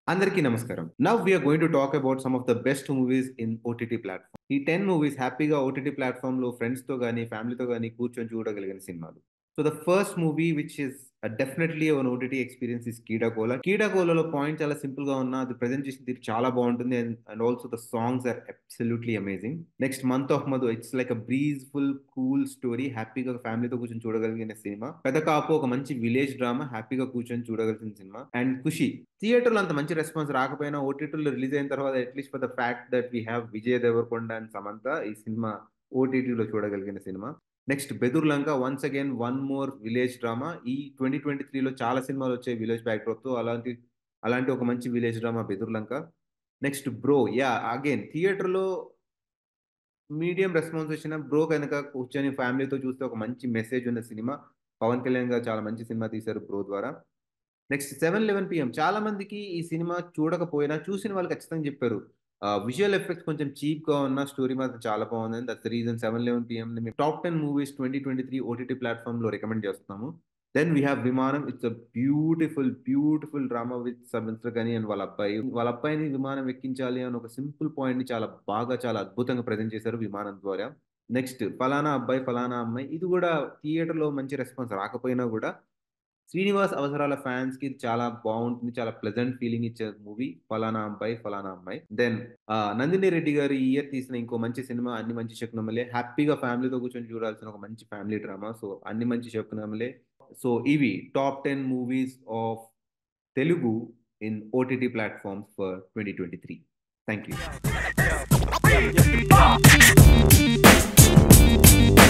అందరికీ నమస్కారం now we are going to talk about some of the best movies in OTT platform ఈ ten movies హ్యాపీగా OTT platform లో friends తో కానీ ఫ్యామిలీతో కానీ కూర్చొని చూడగలిగిన సినిమాలు so the first movie which is definitely one OTT experience is Keedaa Cola కీడాకోలలో పాయింట్ చాలా సింపుల్ గా ఉన్నా అది ప్రెజెంటేషన్ తీరు చాలా బాగుంటుంది and also the songs are absolutely amazing next month of Madhu it's like a breezeful cool story హ్యాపీగా ఫ్యామిలీతో కూర్చొని చూడగలిగిన సినిమా పెద్ద కాపు ఒక మంచి విలేజ్ డ్రామా హ్యాపీగా కూర్చొని చూడగలిగిన సినిమా అండ్ ఖుషి థియేటర్లో అంత మంచి రెస్పాన్స్ రాకపోయినా ఓటీటీలో రిలీజ్ అయిన తర్వాత at least for the fact that we have Vijay Deverakonda and Samantha ఈ సినిమా ఓటీటీలో చూడగలిగిన సినిమా next Bedurulanka once again one more village drama ఈ ట్వంటీ ట్వంటీ త్రీలో చాలా సినిమాలు వచ్చాయి విలేజ్ బ్యాక్డ్రాప్ తో అలాంటి అలాంటి ఒక మంచి village drama Bedurulanka next bro yeah again థియేటర్లో మీడియం రెస్పాన్స్ వచ్చిన బ్రో కనుక కూర్చొని ఫ్యామిలీతో చూస్తే ఒక మంచి మెసేజ్ ఉన్న సినిమా పవన్ కళ్యాణ్ గారు చాలా మంచి సినిమా తీశారు బ్రో ద్వారా నెక్స్ట్ సెవెన్ లెవెన్ పిఎం చాలా మందికి ఈ సినిమా చూడకపోయినా చూసిన వాళ్ళు ఖచ్చితంగా చెప్పారు విజువల్ ఎఫెక్ట్స్ కొంచెం చీప్ గా ఉన్న స్టోరీ మాత్రం చాలా బాగుంది that's reason seven eleven PM మేము top ten movies twenty twenty three OTT platform లో రికమెండ్ చేస్తున్నాము then we have Vimanam it's a beautiful beautiful drama with సబిన్స్టర్ కానీ అండ్ వాళ్ళ అబ్బాయి వాళ్ళ అబ్బాయిని విమానం ఎక్కించాలి అని ఒక సింపుల్ పాయింట్ ని చాలా బాగా చాలా అద్భుతంగా ప్రజెంట్ చేశారు విమానం ద్వారా నెక్స్ట్ ఫలానా అబ్బాయి ఫలానా అమ్మాయి ఇది కూడా థియేటర్ లో మంచి రెస్పాన్స్ రాకపోయినా కూడా శ్రీనివాస్ అవసరాల ఫ్యాన్స్ కి చాలా బాగుంటుంది చాలా ప్లెజెంట్ ఫీలింగ్ ఇచ్చే మూవీ ఫలానా అబ్బాయి ఫలానా అమ్మాయి దెన్ నందిని రెడ్డి గారు ఈ ఇయర్ తీసిన ఇంకో మంచి సినిమా అన్ని మంచి శకునమలే హ్యాపీగా ఫ్యామిలీతో కూర్చొని చూడాల్సిన ఒక మంచి family drama so Anni Manchi Sakunamule so ఇవి top ten movies of Telugu in OTT platforms for twenty twenty three thank you